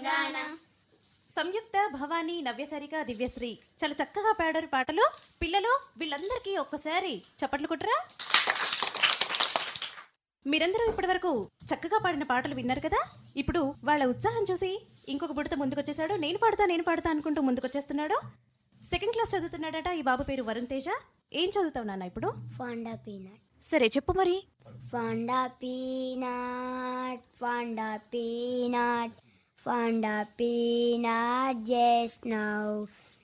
తెలంగాణ సంయుక్త భవానీ నవ్యసరిక దివ్యశ్రీ చాలా చక్కగా పాడారు పాటలు పిల్లలు వీళ్ళందరికీ ఒక్కసారి చప్పట్లు కొట్టరా మీరందరూ ఇప్పటివరకు చక్కగా పాడిన పాటలు విన్నారు కదా ఇప్పుడు వాళ్ళ ఉత్సాహం చూసి ఇంకొక బుడత ముందుకొచ్చేసాడు నేను పాడతా నేను పాడతా అనుకుంటూ ముందుకొచ్చేస్తున్నాడు సెకండ్ క్లాస్ చదువుతున్నాడట ఈ బాబు పేరు వరుణ్ తేజ ఏం చదువుతావు నాన్న ఇప్పుడు ఫాండా పీనట్ సరే చెప్పు మరి ఫాండా పీనట్ ఫాండా పీనట్ ఫాండా పీనట్ జస్ట్ నౌ